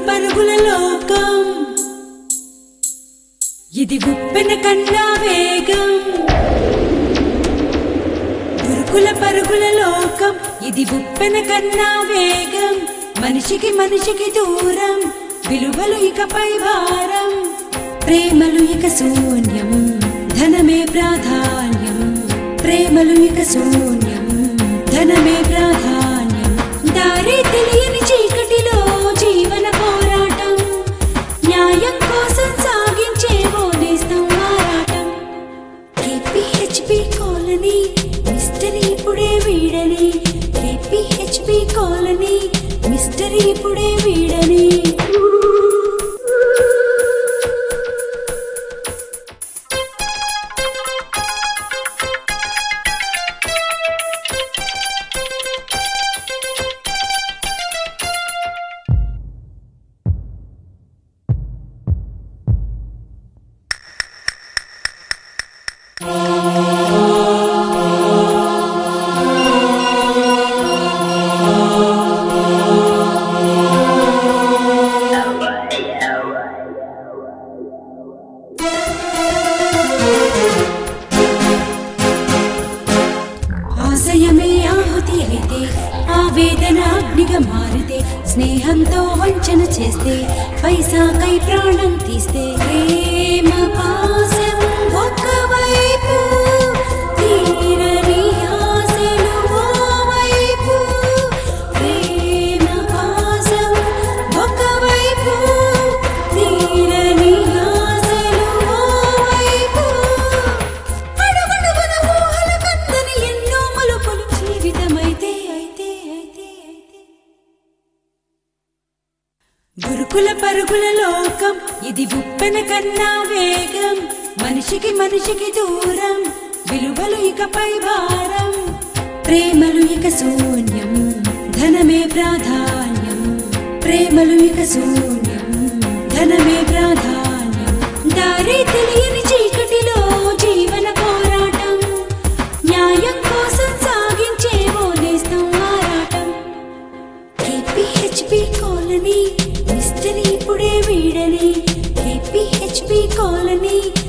పరుగుల లోకం ఇది ఉప్పెన కన్నా వేగం ఉరుకుల పరుగుల లోకం ఇది ఉప్పెన కన్నా వేగం మనిషికి మనిషికి దూరం విలువలు ఇకపై భారం ప్రేమలు ఇక శూన్యం ధనమే ప్రాధాన్యం ప్రేమలు ఇక శూన్యం ధనమే ప్రాధాన్యం దారి తెలియని చీకటిలో జీవన పోరాటం న్యాయం కోసం సాగించే ఓనేస్తం మారాటం కేపీహెచ్పి కాలనీ మిస్టరీ ఇప్పుడే వీడని కేపీహెచ్పి కాలనీ మిస్టరీ ఇప్పుడే వీడని ఆశయమే ఆహుతి అయితే ఆవేదన అగ్నిగా మారితే స్నేహంతో వంచన చేస్తే పైసాకై ప్రాణం తీస్తే ప్రేమ పాసం ఒకవైపు తీరని ఆశలు ఓవైపు ప్రేమ పాసం ఒకవైపు తీరని ఆశలు ఓవైపు అడుగడుగున ఊహల కందని ఎన్నో మలుపులు జీవితమైతే అయితే అయితే అయితే గురుకుల పరుగుల లోకం ఇది ఉప్పెన కన్నా వేగం మనిషికి మనిషికి దూరం విలువలు ఇకపై భారం ప్రేమలు ఇక శూన్యం ధనమే ప్రాధాన్యం ప్రేమలు ఇక శూన్యం ధనమే ప్రాధాన్యం దారి తెలియని చీకటిలో జీవన పోరాటం న్యాయం కోసం సాగించే ఓనేస్తం మారాటం కేపీహెచ్పి కాలనీ మిస్టరీ ఇప్పుడే వీడని కేపీహెచ్పి కాలనీ